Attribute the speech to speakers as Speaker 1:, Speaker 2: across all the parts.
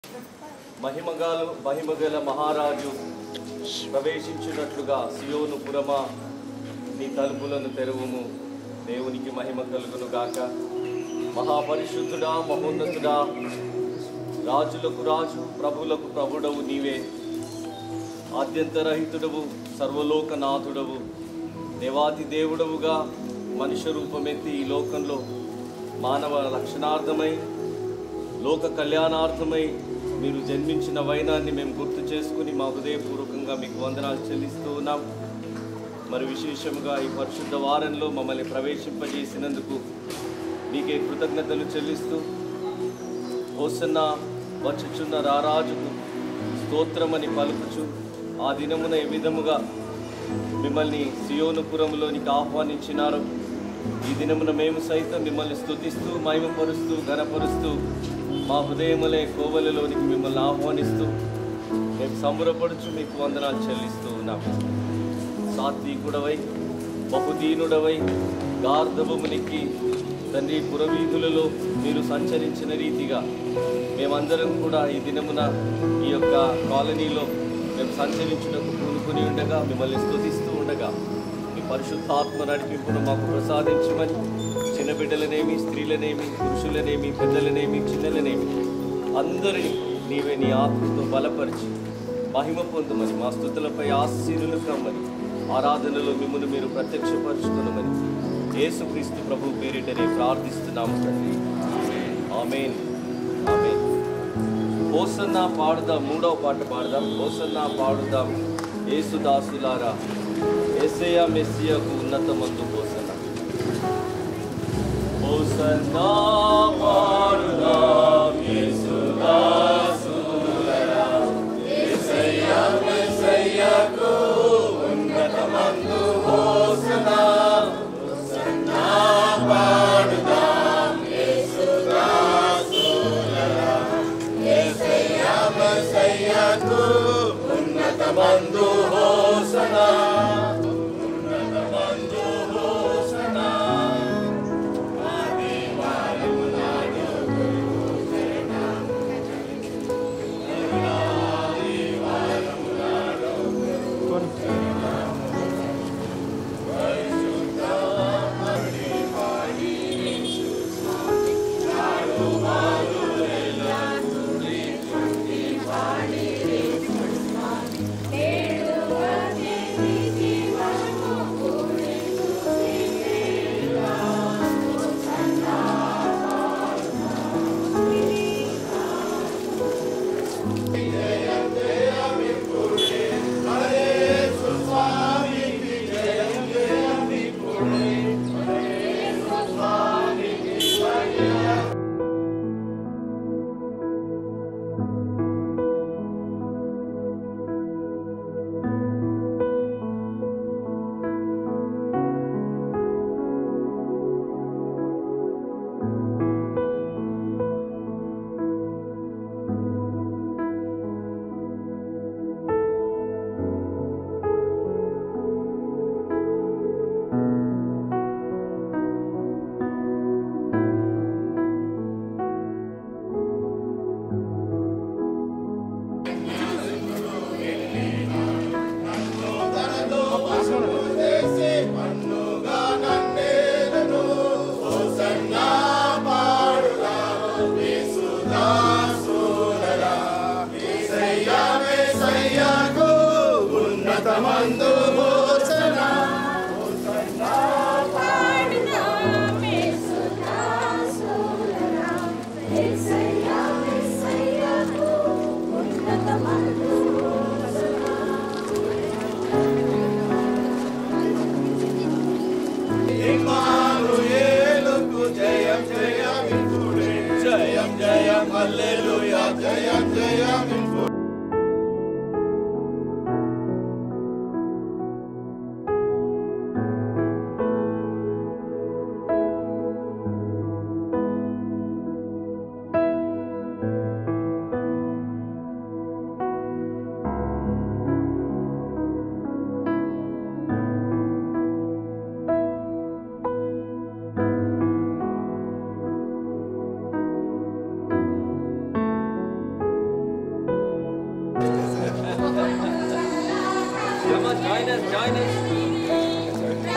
Speaker 1: మహిమగాలు మహిమగల మహారాజు ప్రవేశించినట్లుగా సియోను పురమా నీ తలుపులను తెరువుము దేవునికి మహిమ కలుగును గాక మహాపరిశుద్ధుడా మహోన్నతుడా రాజులకు రాజు ప్రభులకు ప్రభుడవు నీవే ఆద్యంతరహితుడవు సర్వలోకనాథుడవు దేవాతి దేవుడవుగా మనుష్య రూపమెత్తి ఈ లోకంలో మానవ లక్షణార్థమై లోక కళ్యాణార్థమై మీరు జన్మించిన వైనాన్ని మేము గుర్తు చేసుకుని మా హృదయపూర్వకంగా మీకు వందనాలు చెల్లిస్తూ ఉన్నాం మరి విశేషంగా ఈ పరిశుద్ధ వారంలో మమ్మల్ని ప్రవేశింపజేసినందుకు మీకే కృతజ్ఞతలు చెల్లిస్తూ ఓసన్న వచ్చుచున్న రారాజుకు స్తోత్రమని పలుకుచు ఆ దినమున ఏ విధముగా మిమ్మల్ని సియోనుపురంలోనికి ఆహ్వానించినారు ఈ దినమున మేము సైతం మిమ్మల్ని స్తుతిస్తూ మహిమపరుస్తూ ఘనపరుస్తూ మా హృదయములే కోవలలోనికి మిమ్మల్ని ఆహ్వానిస్తూ మేము సంబరపడుచు మీకు వందనాలు చెల్లిస్తూ ఉన్నాము సాత్వికుడవై బహుదీనుడవై గార్ధవమునికి తండ్రి పురవీధులలో మీరు సంచరించిన రీతిగా మేమందరం కూడా ఈ దినమున ఈ యొక్క కాలనీలో మేము సంచరించుటకు పూనుకొని ఉండగా మిమ్మల్ని స్తుతిస్తూ ఉండగా మీ పరిశుద్ధాత్మ నడిపింపును మాకు ప్రసాదించమని చిన్న బిడ్డలనేమి స్త్రీలనేమి పురుషులనేమి పెద్దలనేమి చిన్నలనేమి అందరినీ నీవే నీ ఆత్మతో బలపరిచి మహిమ పొందమని మా స్థుతులపై ఆశీనులు కమ్మని ఆరాధనలో మిమ్మల్ని మీరు ప్రత్యక్షపరచుకునమని యేసుక్రీస్తు ప్రభు పేరిటనే ప్రార్థిస్తున్నాము తండ్రి ఆమెన్ ఆమెన్ ఓసన్న పాడుదాం మూడవ పాట పాడదాం ఓసన్న పాడుదాం యేసుదాసులారా ఎస్ఐయ మెస్సియకు ఉన్నత మందు ఓసన్న ఓసన్న పాడుదాం యేసుదాసులారా ఎస్ఐయ మెస్సియకు ఉన్నత మందు ఓసన్న ఓసన్న పాడుదాం యేసుదాసులారా ఎస్ఐయ మెస్సియకు ఉన్నత మందు ఓసన్న ఉన్నత మందు ఓసన్న ఇమ్మానుయేలుకు జయం జయం ఇప్పుడే జయం జయం హల్లెలూయా జయం జయం ఇప్పుడే
Speaker 2: Thank Come on, join us, join us.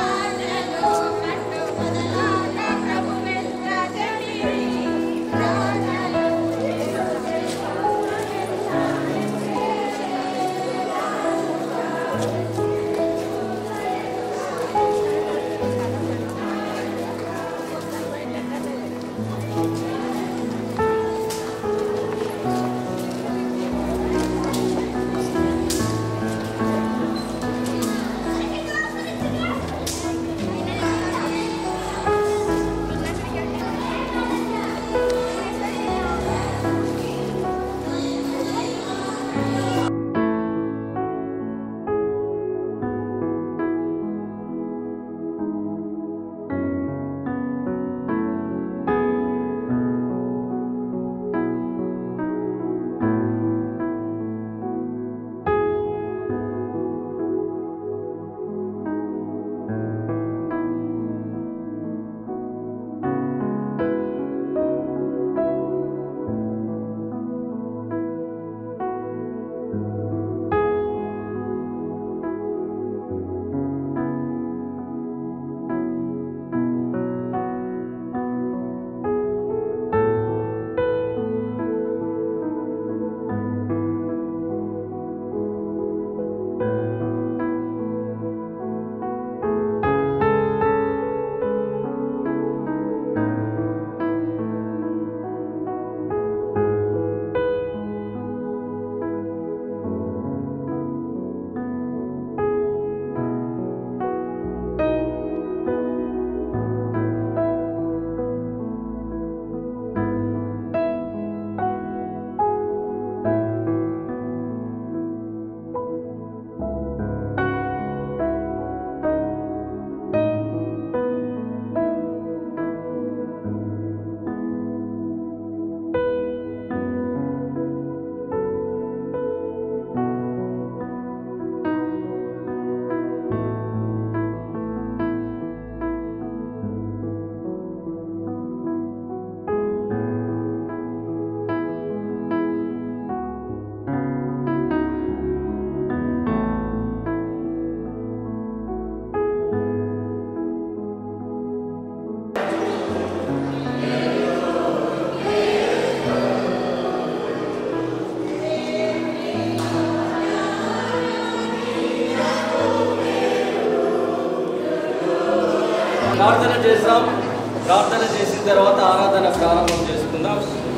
Speaker 2: ప్రార్థన చేస్తాం ప్రార్థన చేసిన తర్వాత ఆరాధన ప్రారంభం చేసుకుందాం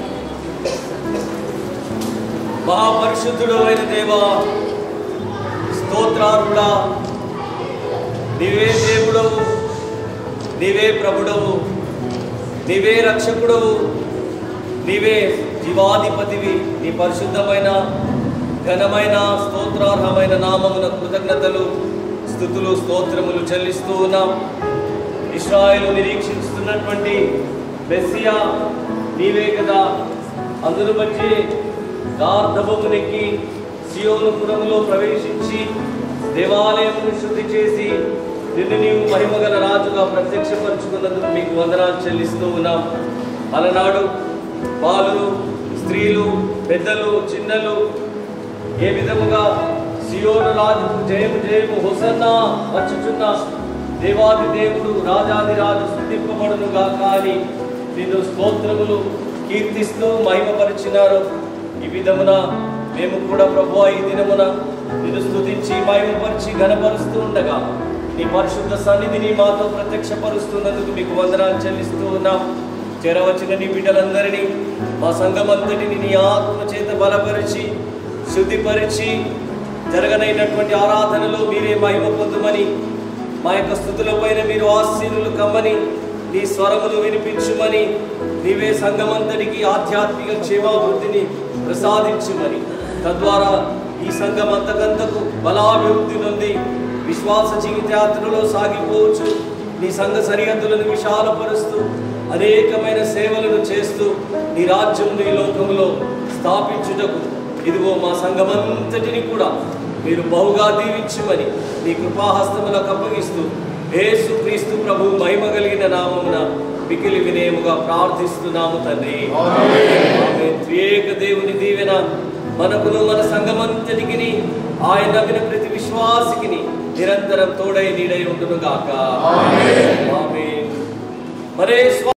Speaker 2: మహాపరిశుద్ధుడు అయిన దేవా స్తోత్రారుడా నీవే దేవుడవు నీవే ప్రభుడవు నీవే రక్షకుడవు నీవే జీవాధిపతివి నీ పరిశుద్ధమైన ఘనమైన స్తోత్రార్హమైన నామమున కృతజ్ఞతలు స్థుతులు స్తోత్రములు చెల్లిస్తూ ఉన్నాం ఇస్రాయేలు నిరీక్షిస్తున్నటువంటి మెస్సియా నీవే కదా అందును బట్టి గార్ధబొమ్మునెక్కి సియోను పురములో ప్రవేశించి దేవాలయమును శుద్ధి చేసి నిన్ను నీవు మహిమగల రాజుగా ప్రత్యక్షపరుచుకున్నందుకు మీకు వందనాలు చెల్లిస్తూ ఉన్నాం అలనాడు బాలురు స్త్రీలు పెద్దలు చిన్నలు ఏ విధముగా సియోను రాజుకు జయము జయము హొసన్నా వచ్చుచున్న దేవాది దేవుడు రాజాది రాజు స్థుతింపబడును గాక అని నిన్ను స్తోత్రములు కీర్తిస్తూ మహిమపరిచినారు ఈ విధమున మేము కూడా ప్రభు ఈ దినమున నిన్ను స్తుతించి మహిమపరిచి ఘనపరుస్తూ ఉండగా నీ పరిశుద్ధ సన్నిధిని మాతో ప్రత్యక్షపరుస్తున్నందుకు మీకు వందనాలు చెల్లిస్తూ ఉన్నాం చేరవచ్చిన నీ బిడ్డలందరినీ మా సంఘమంతటిని నీ ఆత్మ చేత బలపరిచి శుద్ధిపరిచి జరగనైనటువంటి ఆరాధనలో మీరే మహిమ పొందుమని మా యొక్క స్థుతుల పైన మీరు ఆశీనులు కమ్మని నీ స్వరములు వినిపించుమని నీవే సంఘమంతటికి ఆధ్యాత్మిక క్షేమాభివృద్ధిని ప్రసాదించుమని తద్వారా ఈ సంఘం అంతకంతకు బలాభివృద్ధి నొంది విశ్వాస జీవితయాత్రలో సాగిపోవచ్చు నీ సంఘ సరిహద్దులను విశాలపరుస్తూ అనేకమైన సేవలను చేస్తూ నీ రాజ్యం నీ లోకములో స్థాపించుటకు ఇదిగో మా సంఘమంతటిని కూడా మీరు బహుగా దీవించమని మీ కృపాహస్తములకు అప్పగిస్తూ యేసు క్రీస్తు ప్రభు మహిమ కలిగిన నామమున మికిలి వినయముగా ప్రార్థిస్తున్నాము తండ్రి ఆమె త్రియేక దేవుని దీవెన మనకును మన సంఘమంతటికి ఆయన నమ్మిన ప్రతి విశ్వాస విశ్వాసికి నిరంతరం తోడై నీడై ఉండును గాక
Speaker 1: ఆమేన్.
Speaker 2: ఆమేన్. మరే